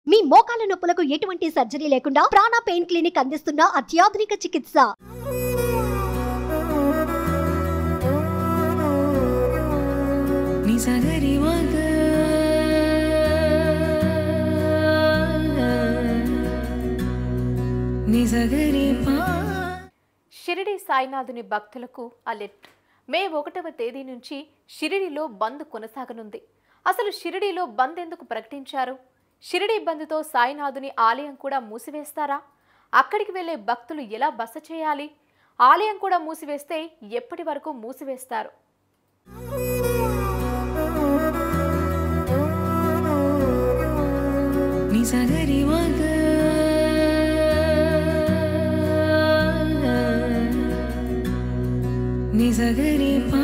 మీ మోకాల నొప్పులకు ఎటువంటి సర్జరీ లేకుండా ప్రాణ పెయిన్ క్లినిక్ అందిస్తున్న అత్యాధునిక చికిత్స నిసగరి వగ నిసగరి పా షిరిడి సాయినాథుని భక్తులకు అలెర్ట్ మే ఒకటవ తేదీ నుంచి షిరిడిలో బంద్ కొనసాగనుంది అసలు షిరిడిలో బంద్ ఎందుకు ప్రకటించారు షిరిడి బంద్తో సాయినాథుని ఆలయం కూడా మూసివేస్తారా అక్కడికి వెళ్లే భక్తులు ఎలా బస చేయాలి ఆలయం కూడా మూసివేస్తే ఎప్పటి వరకు మూసివేస్తారు నిసగరి వగ నిసగరి పా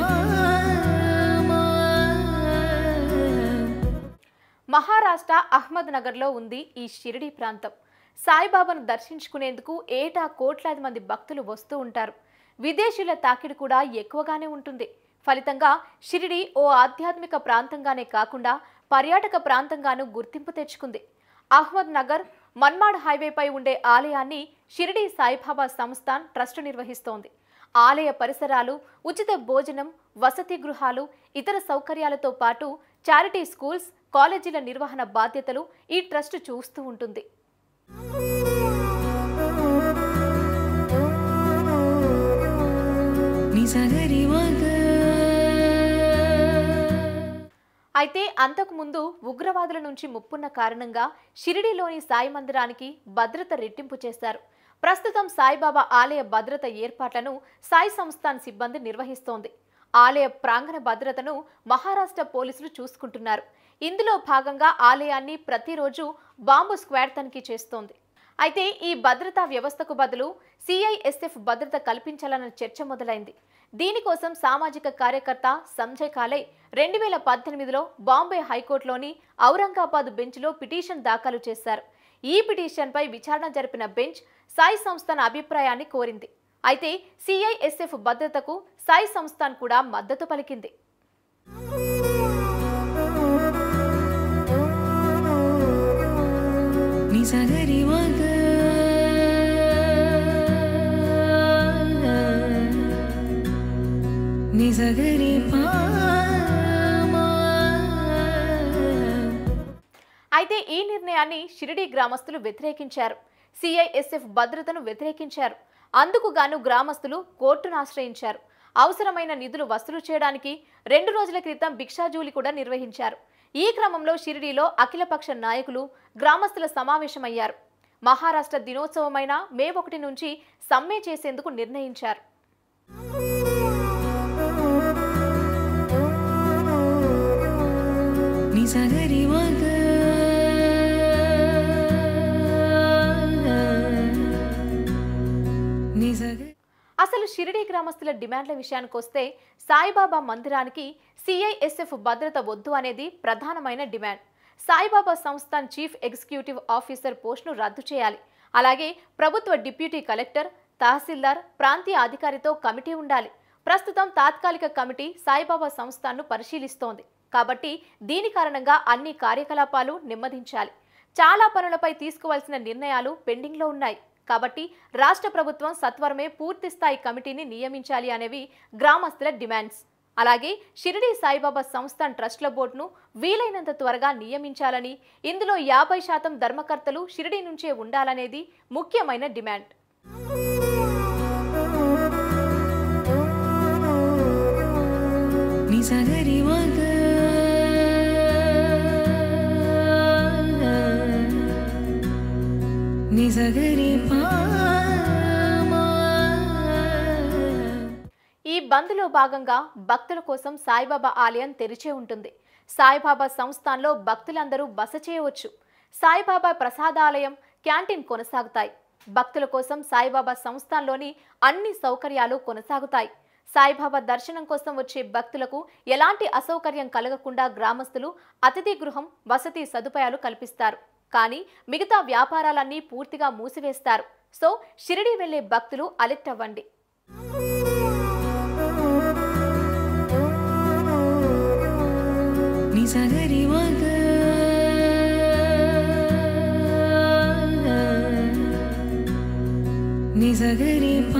మహారాష్ట్ర అహ్మద్ నగర్లో ఉంది ఈ షిరిడి ప్రాంతం సాయిబాబాను దర్శించుకునేందుకు ఏటా కోట్లాది మంది భక్తులు వస్తూ ఉంటారు విదేశీయుల తాకిడి కూడా ఎక్కువగానే ఉంటుంది ఫలితంగా షిరిడి ఓ ఆధ్యాత్మిక ప్రాంతంగానే కాకుండా పర్యాటక ప్రాంతంగాను గుర్తింపు తెచ్చుకుంది అహ్మద్ నగర్ మన్మాడ్ హైవేపై ఉండే ఆలయాన్ని షిరిడి సాయిబాబా సంస్థాన్ ట్రస్ట్ నిర్వహిస్తోంది ఆలయ పరిసరాలు ఉచిత భోజనం వసతి గృహాలు ఇతర సౌకర్యాలతో పాటు చారిటీ స్కూల్స్ కాలేజీల నిర్వహణ బాధ్యతలు ఈ ట్రస్ట్ చూస్తూ ఉంటుంది నిసగరి వగ అయితే అంతకుముందు ఉగ్రవాదుల నుంచి ముప్పున్న కారణంగా షిరిడిలోని సాయి మందిరానికి భద్రత రెట్టింపు చేశారు ప్రస్తుతం సాయిబాబా ఆలయ భద్రత ఏర్పాట్లను సాయి సంస్థాన్ సిబ్బంది నిర్వహిస్తోంది ఆలయ ప్రాంగణ భద్రతను మహారాష్ట్ర పోలీసులు చూసుకుంటున్నారు ఇందులో భాగంగా ఆలయాన్ని ప్రతిరోజు బాంబు స్క్వాడ్ తనిఖీ చేస్తోంది అయితే ఈ భద్రతా వ్యవస్థకు బదులు సిఐఎస్ఎఫ్ భద్రత కల్పించాలన్న చర్చ మొదలైంది దీనికోసం సామాజిక కార్యకర్త సంజయ్ కాలే రెండు వేల పద్దెనిమిదిలో బాంబే హైకోర్టులోని ఔరంగాబాద్ బెంచ్లో పిటిషన్ దాఖలు చేశారు ఈ పిటిషన్పై విచారణ జరిపిన బెంచ్ సాయి సంస్థాన్ అభిప్రాయాన్ని కోరింది అయితే సిఐఎస్ఎఫ్ భద్రతకు సాయి సంస్థాన్ కూడా మద్దతు పలికింది నిసగరి వగ నిసగరి పా అయితే ఈ నిర్ణయాన్ని షిరిడి గ్రామస్తులు వ్యతిరేకించారు సిఐఎస్ఎఫ్ భద్రతను వ్యతిరేకించారు అందుకు గాను గ్రామస్తులు కోర్టును ఆశ్రయించారు అవసరమైన నిధులు వసూలు చేయడానికి రెండు రోజుల క్రితం భిక్షాజూలి కూడా నిర్వహించారు ఈ క్రమంలో షిరిడీలో అఖిలపక్ష నాయకులు గ్రామస్తుల సమావేశమయ్యారు మహారాష్ట్ర దినోత్సవమైన మే ఒకటి నుంచి సమ్మె చేసేందుకు నిర్ణయించారు నిసగరి వగ నిసగరి అసలు షిరిడి గ్రామస్తుల డిమాండ్ల విషయానికి వస్తే సాయిబాబా మందిరానికి సిఐఎస్ఎఫ్ భద్రత వద్దు అనేది ప్రధానమైన demand Saibaba Sansthan chief executive officer పోస్టును రద్దు చేయాలి అలాగే ప్రభుత్వ డిప్యూటీ కలెక్టర్ తహసీల్దార్ ప్రాంతీయ అధికారితో కమిటీ ఉండాలి ప్రస్తుతం తాత్కాలిక కమిటీ సాయిబాబా సంస్థాన్ను పరిశీలిస్తోంది కాబట్టి దీని కారణంగా అన్ని కార్యకలాపాలు నెమ్మదించాలి చాలా పనులపై తీసుకోవాల్సిన నిర్ణయాలు పెండింగ్లో ఉన్నాయి కాబట్టి రాష్ట్ర ప్రభుత్వం సత్వరమే పూర్తి స్థాయి కమిటీని నియమించాలి అనేవి గ్రామస్తుల డిమాండ్స్ అలాగే షిరిడి సాయిబాబా సంస్థాన్ ట్రస్ట్ల బోర్డును వీలైనంత త్వరగా నియమించాలని ఇందులో యాభై శాతం ధర్మకర్తలు షిరిడి నుంచే ఉండాలనేది ముఖ్యమైన డిమాండ్ నిసగరి వగ నిసగరి పా ఈ బంద్లో భాగంగా భక్తుల కోసం సాయిబాబా ఆలయం తెరిచే ఉంటుంది సాయిబాబా సంస్థాన్లో భక్తులందరూ బస చేయవచ్చు సాయిబాబా ప్రసాదాలయం క్యాంటీన్ కొనసాగుతాయి భక్తుల కోసం సాయిబాబా సంస్థాన్లోని అన్ని సౌకర్యాలు కొనసాగుతాయి సాయిబాబా దర్శనం కోసం వచ్చే భక్తులకు ఎలాంటి అసౌకర్యం కలగకుండా గ్రామస్తులు అతిథి గృహం వసతి సదుపాయాలు కల్పిస్తారు కానీ మిగతా వ్యాపారాలన్నీ పూర్తిగా మూసివేస్తారు సో షిరిడి వెళ్లే భక్తులు అలెక్ట్ అవ్వండి నిసగరి వగ సగరి పా